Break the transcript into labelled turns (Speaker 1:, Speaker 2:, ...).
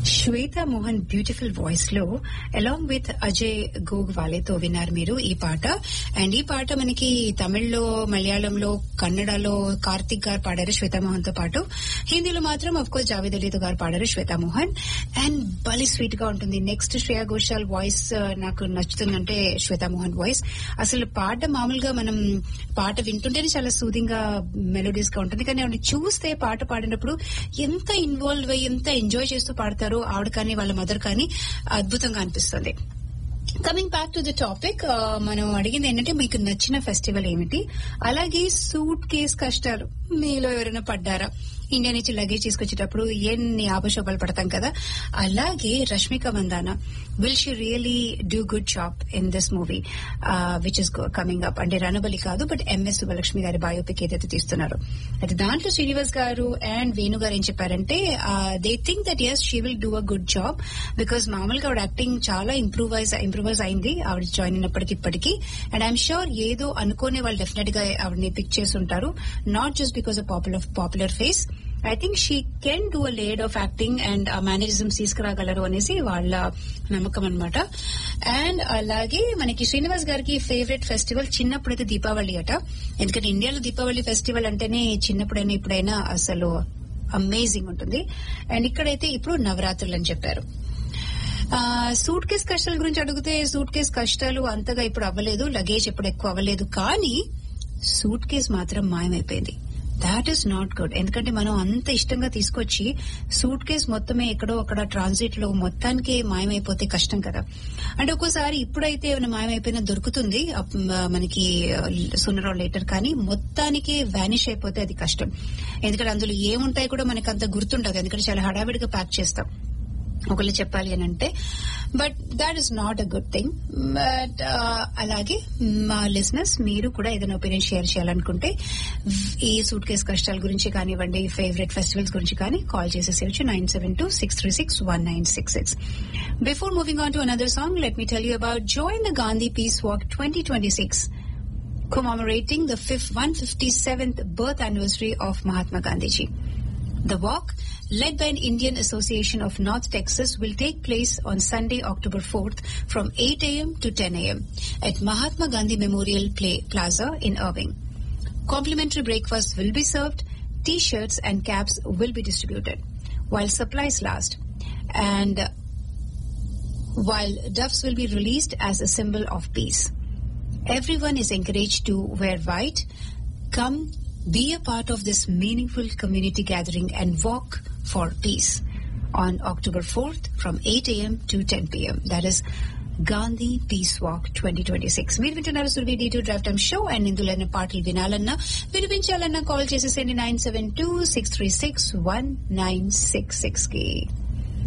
Speaker 1: శ్వేత Mohan beautiful voice లో along with Ajay గోగ్ వాలేతో విన్నారు మీరు ఈ పాట అండ్ ఈ పాట మనకి తమిళ్లో మలయాళంలో కన్నడలో కార్తిక్ గారు పాడారు శ్వేతా మోహన్ తో పాటు హిందీలో మాత్రం అఫ్ కోర్స్ జావేద్ అలీతో గారు పాడారు శ్వేతా మోహన్ అండ్ బలి స్వీట్ గా ఉంటుంది నెక్స్ట్ శ్రేయా ఘోషాల్ వాయిస్ నాకు నచ్చుతుందంటే శ్వేతా మోహన్ వాయిస్ అసలు పాట మామూలుగా మనం పాట వింటుంటేనే చాలా సూదింగ్ గా మెలోడీస్ గా ఉంటుంది కానీ ఆవిడ చూస్తే పాట పాడినప్పుడు ఎంత ఇన్వాల్వ్ అయ్యి ఎంత ఎంజాయ్ చేస్తూ పాడతారో ఆవిడ కానీ వాళ్ళ మదర్ కానీ అద్భుతంగా అనిపిస్తుంది coming back to the topic మనం అడిగింది ఏంటంటే మీకు నచ్చిన ఫెస్టివల్ ఏమిటి అలాగే సూట్ కేస్ కష్టాలు మీలో ఎవరైనా పడ్డారా ఇండియా నుంచి లగేజ్ తీసుకొచ్చేటప్పుడు ఎన్ని ఆపశోపాలు పడతాం కదా అలాగే Rashmika Mandanna will she really do good job in this movie which is coming up అంటే రణబలి కాదు బట్ ఎంఎస్ సుబ్బలక్ష్మి గారి బయోపిక్ ఏదైతే తీస్తున్నారు అయితే దాంట్లో శ్రీనివాస్ గారు అండ్ వేణు గారు ఏం చెప్పారంటే they think that as she will do a good job because మామూలుగా ఆవిడ యాక్టింగ్ చాలా ఇంప్రూవైజ్ ఇంప్రూవైజ్ అయింది ఆవిడ జాయిన్ అయినప్పటికి ఇప్పటికీ అండ్ ఐఎమ్ షూర్ ఏదో అనుకోనే వాళ్ళు డెఫినెట్ గా ఆవిడని పిక్ చేసి ఉంటారు not just because of popular popular face I think she can do a lot of acting and ఆ మేనరిజమ్స్ తీసుకురాగలరు అనేసి వాళ్ళ నమ్మకం అనమాట అండ్ అలాగే మనకి శ్రీనివాస్ గారికి ఫేవరెట్ ఫెస్టివల్ చిన్నప్పుడైతే దీపావళి అట ఎందుకంటే ఇండియాలో దీపావళి ఫెస్టివల్ అంటేనే చిన్నప్పుడైనా ఇప్పుడైనా అసలు అమేజింగ్ ఉంటుంది అండ్ ఇక్కడైతే ఇప్పుడు నవరాత్రులు అని చెప్పారు సూట్ కేస్ కష్టాల గురించి అడిగితే సూట్ కేస్ కష్టాలు అంతగా ఇప్పుడు అవ్వలేదు లగేజ్ ఎప్పుడు ఎక్కువ అవ్వలేదు కానీ సూట్ కేస్ మాత్రం మాయమైపోయింది దాట్ ఈస్ నాట్ గుడ్ ఎందుకంటే మనం అంత ఇష్టంగా తీసుకొచ్చి సూట్ కేస్ మొత్తమే ఎక్కడో అక్కడ ట్రాన్సిట్ లో మొత్తానికి మాయమైపోతే కష్టం కదా అంటే ఒక్కోసారి ఇప్పుడైతే ఏమైనా మాయమైపోయినా దొరుకుతుంది మనకి సున్నరో లేటర్ కానీ మొత్తానికి వ్యానిష్ అయిపోతే అది కష్టం ఎందుకంటే అందులో ఏముంటాయి కూడా మనకి అంత గుర్తుండదు ఎందుకంటే చాలా హడావిడిగా ప్యాక్ చేస్తాం ఒకళ్ళు చెప్పాలి అని అంటే but that is not a good thing but అలాగే మా లిజినెస్ మీరు కూడా ఏదైనా ఒపీనియన్ షేర్ చేయాలనుకుంటే ఈ సూట్ కేస్ కష్టాల గురించి కానివ్వండి ఫేవరెట్ ఫెస్టివల్స్ గురించి కానీ కాల్ చేసేసేయచ్చు nine seven two six three six one nine six six before moving on to another song let me tell you about join the Gandhi peace walk twenty twenty six commemorating the 157th birth anniversary of Mahatma Gandhiji. The walk, led by an Indian Association of North Texas, will take place on Sunday, October 4th from 8 a.m. to 10 a.m. at Mahatma Gandhi Memorial Play Plaza in Irving. Complimentary breakfast will be served, t-shirts and caps will be distributed while supplies last. And while doves will be released as a symbol of peace. Everyone is encouraged to wear white, come be a part of this meaningful community gathering and walk for peace on October 4th from 8 a.m. to 10 p.m. That is Gandhi peace walk twenty twenty six మీరు వింటున్నారు Surabhi D two drive time show and ఇందులో పాటలు వినాలన్నా వినిపించాలన్నా call చేసేసండి nine seven two six three six one nine six six కి